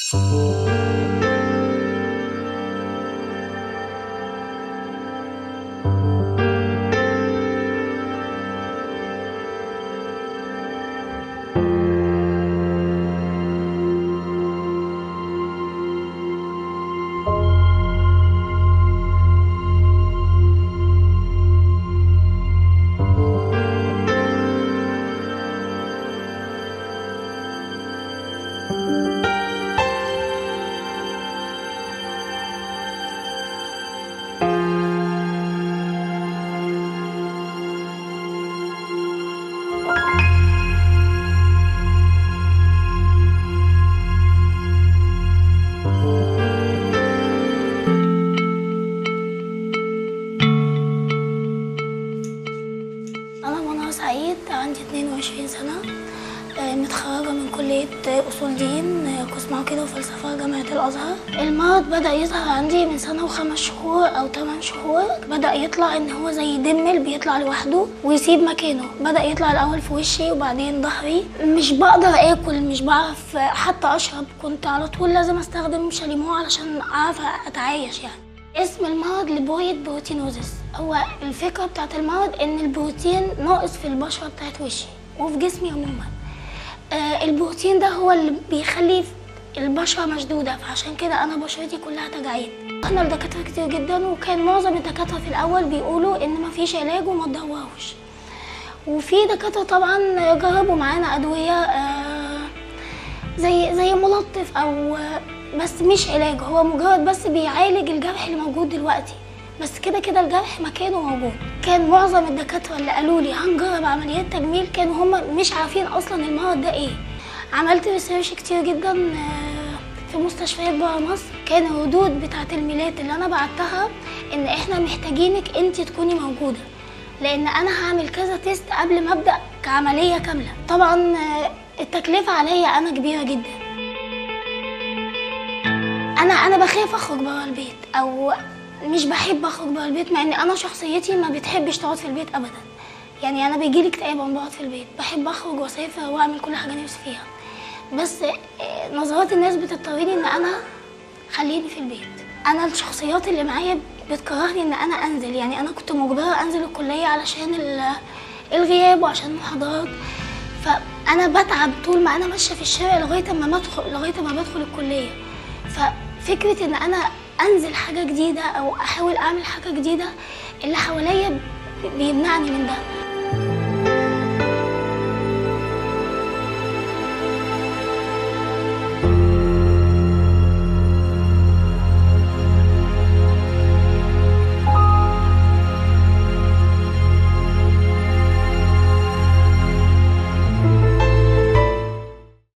أنا منى سعيد عندي 22 سنة آه، متخرجة من كلية أصول دين آه، قسم عقيدة وفلسفة جامعة الأزهر المرض بدأ يظهر عندي من سنة وخمس شهور أو تمن شهور بدأ يطلع إن هو زي دمل بيطلع لوحده ويسيب مكانه بدأ يطلع الأول في وشي وبعدين ظهري مش بقدر آكل مش بعرف آه، حتى أشرب كنت على طول لازم أستخدم شاليمو علشان أعرف أتعايش يعني اسم المرض ليبويد بروتينوزيس هو الفكرة بتاعت المرض إن البروتين ناقص في البشرة بتاعت وشي وفي جسمي عموما آه البروتين ده هو اللي بيخلي البشرة مشدودة فعشان كده أنا بشرتي كلها تجاعيد رحنا لدكاترة كتير جدا وكان معظم الدكاترة في الأول بيقولوا إن مفيش علاج وما تدوروش وفي دكاترة طبعا جربوا معانا أدوية آه زي زي ملطف او بس مش علاج هو مجرد بس بيعالج الجرح اللي موجود دلوقتي بس كده كده الجرح مكانه موجود كان معظم الدكاتره اللي قالوا لي هنجرب عمليات تجميل كانوا هم مش عارفين اصلا المرض ده ايه عملت ريسيرش كتير جدا آه، في مستشفيات بره مصر كان الردود بتاعت الميلاد اللي انا بعتها ان احنا محتاجينك انت تكوني موجوده لان انا هعمل كذا تيست قبل ما ابدا كعمليه كامله طبعا آه، التكلفه عليا انا كبيره جدا انا انا بخاف اخرج بره البيت او مش بحب اخرج بره البيت مع ان انا شخصيتي ما بتحبش تقعد في البيت ابدا يعني انا بيجيلي اكتئاب وانا بقعد في البيت بحب اخرج واسافر واعمل كل حاجه نفسي فيها بس آه، نظرات الناس بتضطرني ان انا خليني في البيت انا الشخصيات اللي معايا بتكرهني ان انا انزل يعني انا كنت مجبره انزل الكليه علشان ال- الغياب وعشان المحاضرات فانا بتعب طول ما انا ماشيه في الشارع لغايه ما بدخل لغايه ما بدخل الكليه ففكره ان انا انزل حاجه جديده او احاول اعمل حاجه جديده اللي حواليا بيمنعني من ده